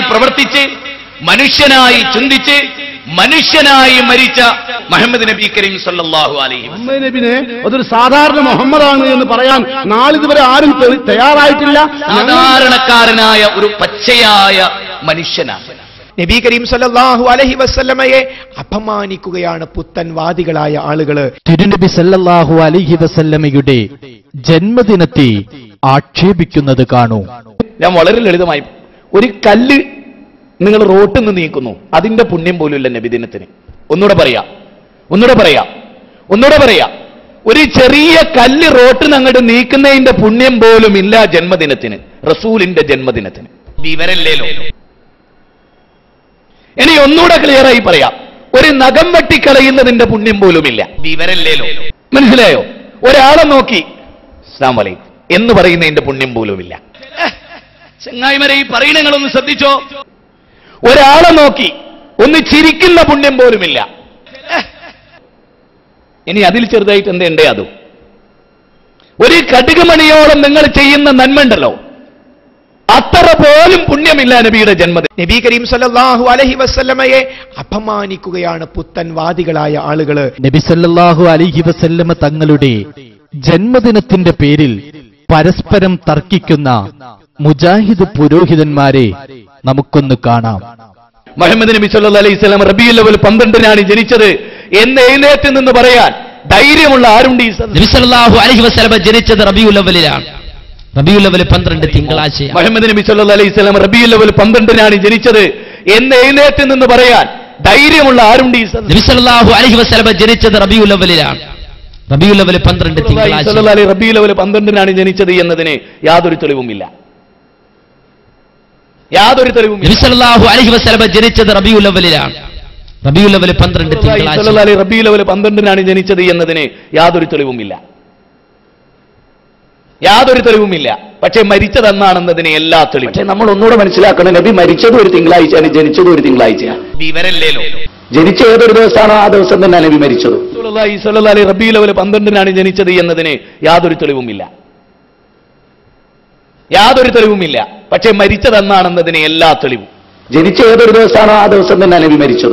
പ്രവർത്തിച്ച് മനുഷ്യനായി ചിന്തിച്ച് മനുഷ്യനായി മരിച്ച മുഹമ്മദ് നബി കരീം സല്ലല്ലാഹു അലൈഹി വസല്ലം. മുഹമ്മദ് നബിനെ അതൊരു സാധാരണ മുഹമ്മദാണ് എന്ന് പറയാൻ നാളിതുവരെ ആരും തെ- തയ്യാറായിട്ടില്ല സാധാരണക്കാരനായ ഒരു പച്ചയായ മനുഷ്യനാണ് നബി കരീം സല്ലല്ലാഹു അലൈഹി വസല്ലമയെ അപമാനിക്കുകയാണ് പുത്തൻവാദികളായ ആളുകള് തിരുനബി സല്ലല്ലാഹു അലൈഹി വസല്ലമയുടെ ജന്മദിനത്തെ ആക്ഷേപിക്കുന്നത് കാണൂ ഞാൻ വളരെ ലളിതമായി ഒരു കല്ല് നിങ്ങൾ റോട്ടിൽ നിന്ന് നീക്കുന്നു അതിന്റെ പുണ്യം പോലും ഇല്ല നബിദിനത്തിന് ഒന്നുകൂടെ പറയാം ഒന്നുകൂടെ പറയാം ഒന്നുകൂടെ പറയാം ഒരു ചെറിയ കല്ല് റോട്ടിൽ നിന്ന് അങ്ങോട്ട് നീക്കുന്നതിന്റെ പുണ്യം പോലും ഇല്ല ജന്മദിനത്തിന് റസൂലിന്റെ ജന്മദിനത്തിന് വിവരല്ലേലോ ഇനി ഒന്നുകൂടെ ക്ലിയർ ആയി പറയാം ഒരു നഖം വെട്ടിക്കളയുന്നതിന്റെ പുണ്യം പോലുമില്ല വിവരല്ലേലോ മനസ്സിലായോ ഒരാളെ നോക്കി അസ്സാം വലൈക്കും എന്ന് പറയുന്നതിന്റെ പുണ്യം പോലുമില്ല ചങ്ങായിമരെ ഈ പറയണങ്ങളൊന്ന് ശ്രദ്ധിച്ചോ ഒരാളെ നോക്കി ഒന്ന് ചിരിക്കുന്ന പുണ്യം പോലുമില്ല ഇനി അതിൽ ചെറുതായിട്ട് എന്താ ഉണ്ടേ അതും ഒരു കടുകുമണിയോളം നിങ്ങൾ ചെയ്യുന്ന നന്മ ഉണ്ടല്ലോ അത്ര പോലും പുണ്യമില്ല നബിയുടെ ജന്മദിനം നബി കരീം സല്ലല്ലാഹു അലൈഹി വസല്ലമയെ അപമാനിക്കുകയാണ് പുത്തൻവാദികളായ ആളുകള് നബി സല്ലല്ലാഹു അലൈഹി വസല്ലമ തങ്ങളുടെ ജന്മദിനത്തിന്റെ പേരിൽ പരസ്പരം തർക്കിക്കുന്ന മുജാഹിദ് പുരോഹിതന്മാരെ നമുക്കൊന്ന് കാണാം മുഹമ്മദ് നബി സല്ലല്ലാഹു അലൈഹി വസല്ലം റബിയുൽ അവൽ പന്ത്രണ്ടിനാണ് ജനിച്ചത് എന്ന് എഴുന്നേറ്റ് നിന്ന് പറയാൻ ധൈര്യമുള്ള ആരുണ്ട് ഈ സദസ്സിൽ? നബിസല്ലാഹു അലഹി വസ്ലമ ജനിച്ചത് റബിയുൽ അവലിലാണ് റബിയുൽ അവൽ പന്ത്രണ്ട് തിങ്കളാഴ്ചയാണ് മുഹമ്മദ് നബി സല്ലല്ലാഹു അലൈഹി വസല്ലം റബിയുൽ അവൽ പന്ത്രണ്ടിനാണ് ജനിച്ചത് എന്ന് എഴുന്നേറ്റ് നിന്ന് പറയാൻ ധൈര്യമുള്ള ആരുണ്ട് ഈ സദസ്സിൽ? നബിസല്ലാഹു അലഹി വസ്ലമ ജനിച്ചത് റബിയുൽ അവലിലാണ് റബിയുൽ അവൽ പന്ത്രണ്ട് തിങ്കളാഴ്ച സല്ലല്ലാഹു അലൈഹി റബിയുൽ അവൽ പന്ത്രണ്ടിനാണ് ജനിച്ചത് എന്നതിന് യാതൊരു തെളിവുമില്ല യാതൊരു തെളിവുമില്ല നബിസല്ലാഹു അലഹി വസ്ലമ ജനിച്ചത് റബിയുൽ അവലിലാണ് റബിയുൽ അവൽ പന്ത്രണ്ട് തിങ്കളാഴ്ച സല്ലല്ലാഹു അലൈഹി റബിയുൽ അവൽ പന്ത്രണ്ടിനാണ് ജനിച്ചത് എന്നതിന് യാതൊരു തെളിവുമില്ല യാതൊരു തെളിവുമില്ല പക്ഷെ മരിച്ചതെന്നാണെന്നതിന് എല്ലാ തെളിവും പക്ഷെ നമ്മൾ ഒന്നുകൂടെ മനസ്സിലാക്കണം നബി മരിച്ചതും ഒരു തിങ്കളാഴ്ചയാണ് ജനിച്ചതും ഒരു തിങ്കളാഴ്ചയാണ് വിവരല്ലേലോ ജനിച്ച ഏതൊരു ദിവസമാണോ ആ ദിവസം തന്നെ നബി മരിച്ചത് റസൂലുള്ളാഹി സ്വല്ലല്ലാഹു അലൈഹി റബീഉൽ അവൽ പന്ത്രണ്ടിനാണ് ജനിച്ചത് എന്നതിന് യാതൊരു തെളിവുമില്ല യാതൊരു തെളിവുമില്ല പക്ഷെ മരിച്ചതെന്നാണെന്നതിന് എല്ലാ തെളിവും ജനിച്ച ഏതൊരു ദിവസമാണോ ആ ദിവസം തന്നെ നബി മരിച്ചത്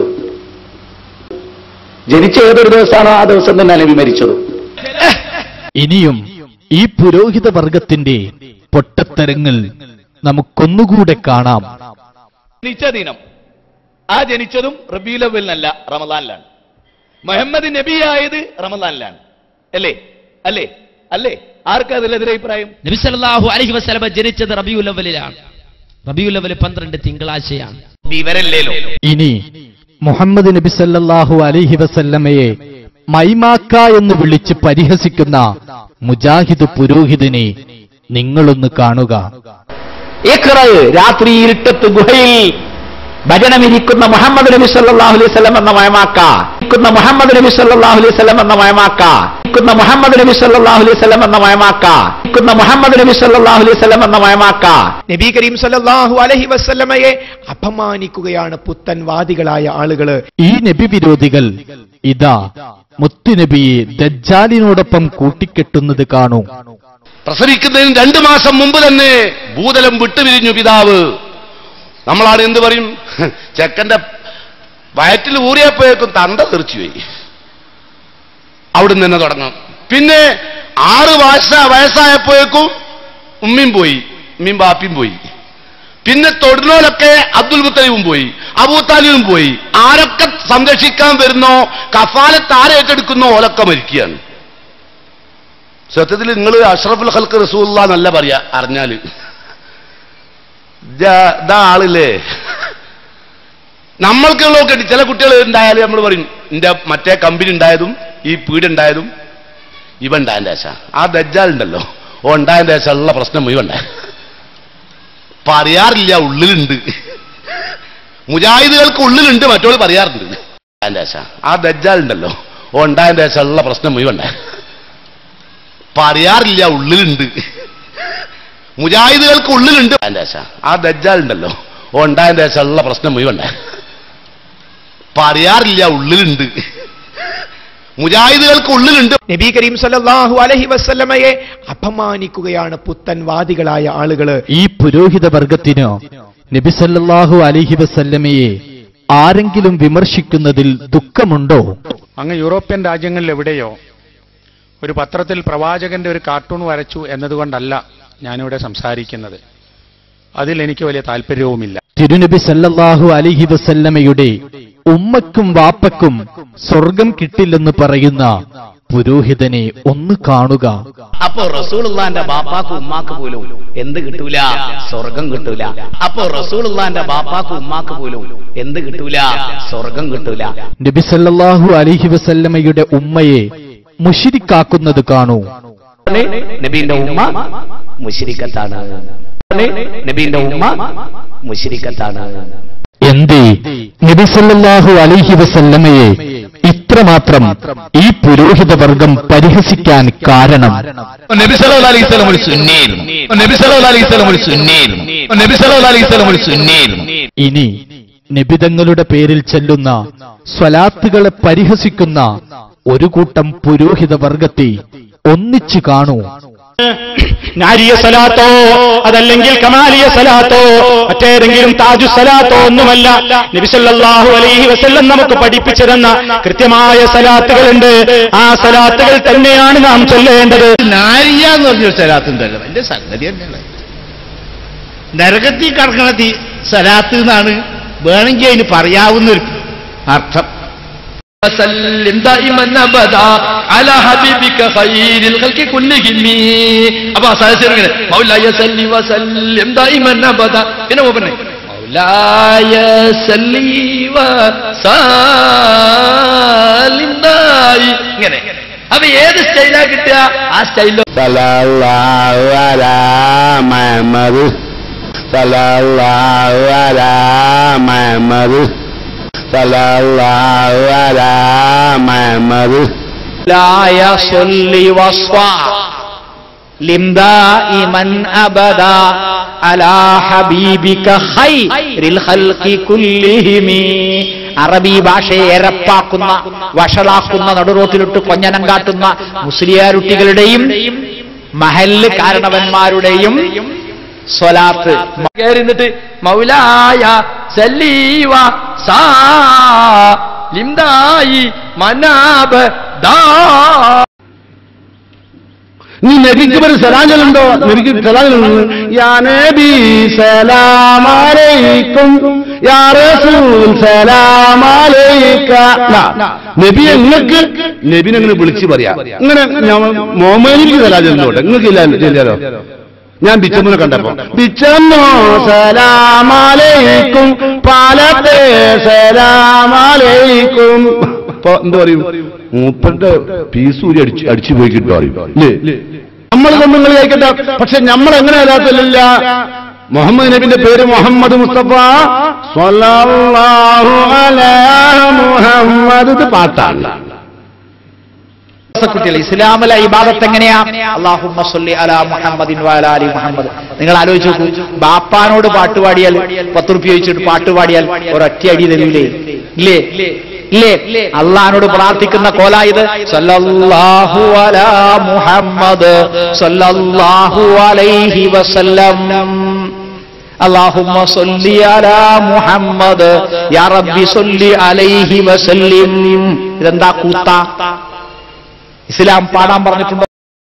ജനിച്ച ഏതൊരു ദിവസമാണോ ആ ദിവസം തന്നെ നബി മരിച്ചത് ഇനിയും ഈ പുരോഹിത വർഗത്തിന്റെ പൊട്ടത്തരങ്ങൾ നമുക്കൊന്നുകൂടെ കാണാം ജനിച്ച ദിനം ആ ജനിച്ചതും റബീഉൽ അവലിനല്ല റമദാനിലാണ് മുഹമ്മദ് നബിയായത് റമദാനിലാണ് അല്ലേ അല്ലേ അല്ലേ ആർക്കാ അതിലെതിരെ അഭിപ്രായം നബിസല്ലാഹു അലഹി വസ്ലമ ജനിച്ചത് റബിയുൽ അവലിലാണ് റബിയുൽ അവൽ പന്ത്രണ്ട് തിങ്കളാഴ്ചയാണ് വിവരല്ലേലോ ഇനി മുഹമ്മദ് നബി സല്ലല്ലാഹു അലൈഹി വസല്ലമയെ മൈമാക്ക എന്ന് വിളിച്ച് പരിഹസിക്കുന്ന മുജാഹിദ് പുരോഹിതനെ നിങ്ങളൊന്ന് കാണുക ഇഖ്റ രാത്രി ഇരുട്ടത്ത് ഗുഹയിൽ ഭജനമിരിക്കുന്ന മുഹമ്മദ് നബി സല്ലല്ലാഹു അലൈഹി വസല്ലം എന്ന മയമാക്ക ഇരിക്കുന്ന മുഹമ്മദ് നബി സല്ലല്ലാഹു അലൈഹി വസല്ലം എന്ന മയമാക്ക ഇരിക്കുന്ന മുഹമ്മദ് നബി സല്ലല്ലാഹു അലൈഹി വസല്ലം എന്ന മയമാക്ക ഇരിക്കുന്ന മുഹമ്മദ് നബി സല്ലല്ലാഹു അലൈഹി വസല്ലം എന്ന മയമാക്ക നബി കരീം സല്ലല്ലാഹു അലൈഹി വസല്ലമയെ അപമാനിക്കുകയാണ് പുത്തൻവാദികളായ ആളുകള് ഈ നബി വിരോധികൾ ഇതാ മുത്തുനബിയെ ദജ്ജാലിനോടൊപ്പം കൂട്ടിക്കെട്ടുന്നത് കാണൂ പ്രസവിക്കുന്നതിന് രണ്ടു മാസം മുമ്പ് തന്നെ ഭൂതലം വിട്ടുപിരിഞ്ഞു പിതാവ് നമ്മളാണ് എന്ത് പറയും ചെക്കന്റെ വയറ്റിൽ ഊറിയപ്പോഴേക്കും തന്ത തെറിച്ചുപോയി അവിടുന്ന് തന്നെ തുടങ്ങാം പിന്നെ ആറ് വയസ്സ വയസ്സായപ്പോഴേക്കും ഉമ്മയും പോയി ഉമ്മയും ബാപ്പിയും പോയി പിന്നെ തൊടുന്നോലൊക്കെ അബ്ദുൽ മുത്തലിബും പോയി അബൂത്താലിബും പോയി ആരൊക്കെ സംരക്ഷിക്കാൻ വരുന്നോ കഫാലത്ത് ആരെ ഏറ്റെടുക്കുന്നോ ഓലൊക്കെ മരിക്കുകയാണ് സത്യത്തിൽ നിങ്ങൾ അഷ്റഫുൽ ഹൽക്ക് റസൂല്ല എന്നല്ല പറയാ അറിഞ്ഞാല് ഇതാ- ഇതാ ആളില്ലേ നമ്മൾക്കുള്ളതൊക്കെ ഉണ്ട്. ചില കുട്ടികൾ ഉണ്ടായാലും നമ്മൾ പറയും എന്റെ മറ്റേ കമ്പനി ഉണ്ടായതും ഈ പീഡ് ഉണ്ടായതും ഇവ ഉണ്ടായതിന്റെ ശേഷം ആ ദജ്ജാൽ ഉണ്ടല്ലോ ഓ ഉണ്ടായതിന്റെ ശേഷം ഉള്ള പ്രശ്നം മുഴുവൻ ഉണ്ടായി പറയാറില്ല ഉള്ളിലുണ്ട് മുജാഹിദുകൾക്ക് ഉള്ളിലുണ്ട് മറ്റോട് പറയാറുണ്ട് അതിന്റെ ശേഷം ആ ദജ്ജാൽ ഉണ്ടല്ലോ ഓ ഉണ്ടായതിന്റെ ശേഷം ഉള്ള പ്രശ്നം മുഴുവൻ ഉണ്ടായി പറയാറില്ല ഉള്ളിലുണ്ട് മുജാഹിദുകൾക്ക് ഉള്ളിലുണ്ട് അതിന്റെ ശേഷം ആ ദജ്ജാൽ ഉണ്ടല്ലോ ഓ ഉണ്ടായതിന്റെ ശേഷം ഉള്ള പ്രശ്നം മുഴുവൻ ഉണ്ടായി പറയാറില്ല ഉള്ളിലുണ്ട് മുജാഹിദുകൾക്ക് ഉള്ളിലുണ്ട് നബി കരീം സല്ലല്ലാഹു അലൈഹി വസല്ലമയെ അപമാനിക്കുകയാണ് പുത്തൻവാദികളായ ആളുകള് ഈ പുരോഹിത വർഗത്തിന് നബിസല്ലാഹു അലിഹി വസല്ലമയെ ആരെങ്കിലും വിമർശിക്കുന്നതിൽ ദുഃഖമുണ്ടോ അങ്ങ് യൂറോപ്യൻ രാജ്യങ്ങളിൽ എവിടെയോ ഒരു പത്രത്തിൽ പ്രവാചകന്റെ ഒരു കാർട്ടൂൺ വരച്ചു എന്നതുകൊണ്ടല്ല ഞാനിവിടെ സംസാരിക്കുന്നത് അതിൽ എനിക്ക് വലിയ താല്പര്യവുമില്ല തിരുനബി സല്ലല്ലാഹു അലിഹി വസല്ലമയുടെ ഉമ്മക്കും വാപ്പക്കും സ്വർഗം കിട്ടില്ലെന്ന് പറയുന്ന പുരോഹിതനെ ഒന്ന് കാണുക അപ്പോ റസൂലുള്ളാന്റെ ബാപ്പാക്കും ഉമ്മാക്ക് പോലും എന്ത് കിട്ടൂല സ്വർഗം കിട്ടൂല അപ്പോ റസൂലുള്ളാന്റെ ബാപ്പാക്കും ഉമ്മാക്ക് പോലും എന്ത് കിട്ടൂല സ്വർഗം കിട്ടൂല നബി സല്ലല്ലാഹു അലിഹി വസല്ലമയുടെ ഉമ്മയെ മുഷിരിക്കാക്കുന്നത് കാണൂ നബീന്റെ ഉമ്മ മുഷിരിക്കത്താണ് നബീന്റെ ഉമ്മ മുഷിരിക്കത്താണ് എന്തേ നബി സല്ലല്ലാഹു അലൈഹി വസല്ലമയെ ഇത്രമാത്രം ഈ പുരോഹിത വർഗം പരിഹസിക്കാൻ കാരണം നബി സല്ലല്ലാഹു അലൈഹി വസല്ലം ഒരു സുന്നിയായിരുന്നു നബി സല്ലല്ലാഹു അലൈഹി വസല്ലം ഒരു സുന്നിയായിരുന്നു നബി സല്ലല്ലാഹു അലൈഹി വസല്ലം ഒരു സുന്നിയായിരുന്നു ഇനി നബിതങ്ങളുടെ പേരിൽ ചെല്ലുന്ന സ്വലാത്തുകളെ പരിഹസിക്കുന്ന ഒരു കൂട്ടം പുരോഹിത വർഗത്തെ ഒന്നിച്ചു കാണൂ നാരിയ സലാത്തോ അതല്ലെങ്കിൽ കമാലിയ സലാത്തോ മറ്റേതെങ്കിലും താജു സലാത്തോ ഒന്നുമല്ല നബിസല്ലാഹു അലൈഹി വസല്ലം നമുക്ക് പഠിപ്പിച്ചു തന്ന കൃത്യമായ സലാത്തുകളുണ്ട് ആ സലാത്തുകൾ തന്നെയാണ് നാം ചൊല്ലേണ്ടത് നാരിയ എന്ന് പറഞ്ഞൊരു സ്ഥലത്തുണ്ടല്ലോ എന്റെ സംഗതി തന്നെയാണ് നരകത്തിൽ കടക്കണ തീ സലാത്ത് എന്നാണ് വേണമെങ്കിൽ അതിന് പറയാവുന്ന ഒരു അർത്ഥം وسلم دائما ابدا على حبيبك خير الخلق كلهم അപ്പൊ സദസ്യർ ഇങ്ങനെ മൗലായ സല്ലി വസല്ലം ദായിമൻ അബദ പിന്നെ പറഞ്ഞേ മൗലായ സല്ലി വസല്ലം ദായി ഇങ്ങനെ അപ്പൊ ഏത് സ്റ്റൈലാ കിട്ടുക ആ സ്റ്റൈലോ സല്ലല്ലാഹു അലാ മുഹമ്മദ് സല്ലല്ലാഹു അലാ മുഹമ്മദ് സല്ലല്ലാഹു അലാ മുഹമ്മദ് لا يصل وصفا لم دائما أبدا على حبيبك خير الخلق كلهم അറബി ഭാഷയെ എരപ്പാക്കുന്ന വഷളാക്കുന്ന നടുറോത്തിലിട്ട് കൊഞ്ഞനം കാട്ടുന്ന മുസ്ലിയാരുട്ടികളുടെയും മഹല്ല് കാരണവന്മാരുടെയും സ്വലാത്ത് കയറി നിന്നിട്ട് മൗലായ സല്ലീവ സാ ലിംദായി മനാബ് ദാ നീ നബിക്ക് ഒരു സലാഞ്ചലുണ്ടോ നബിക്ക് സലാഞ്ചലുണ്ടോ യാ നബി സലാമലൈക്കും യാ റസൂൽ സലാമലൈക നബി നിങ്ങൾക്ക് നബിനെ അങ്ങനെ വിളിച്ച് പറയാ ഇങ്ങനെ മോമനിക്ക് സലാഞ്ചലുണ്ടോ നിങ്ങൾക്ക് ഇല്ല ചെല്ലാലോ ഞാൻ ബിച്ചമ്മനെ കണ്ടപ്പോ ബിച്ചമ്മോ സലാമലൈക്കും പാലത്തെ സലാമലൈക്കും ഇപ്പൊ എന്താ പറയും മൂപ്പന്റെ പീസ് ഊരി അടിച്ച് അടിച്ചു പോയി കിട്ടും അറിയും അല്ലേ നമ്മൾ നിങ്ങൾ കഴിക്കട്ടെ പക്ഷെ നമ്മൾ എങ്ങനെ അല്ലാത്തല്ല മുഹമ്മദ് നബിന്റെ പേര് മുഹമ്മദ് മുസ്തഫ സ്വല്ലല്ലാഹു അലാ മുഹമ്മദ് ഇത് പാട്ടാണ് കുട്ടികൾ ഇസ്ലാമിലെ ഇബാദത്ത് എങ്ങനെയാ അള്ളാഹുമ്മ സല്ലി അലാ മുഹമ്മദിൻ വഅലാ അലി മുഹമ്മദ് നിങ്ങൾ ആലോചിച്ച് നോക്കൂ ബാപ്പാനോട് പാട്ട് പാടിയാൽ പത്ത് റുപ്യ വെച്ചിട്ട് പാട്ട് പാടിയാൽ ഒരൊറ്റ അടി തരൂലേ ഇല്ലേ ഇല്ലേ അള്ളഹാനോട് പ്രാർത്ഥിക്കുന്ന കോല ഇത് സല്ലല്ലാഹു അലാ മുഹമ്മദ് സല്ലല്ലാഹു അലൈഹി വസല്ലം اللهم صل على محمد يا ربي صل عليه وسلم ഇതെന്താ കൂത്ത ഇസ്ലാം പാടാൻ പറഞ്ഞിട്ടുണ്ടോ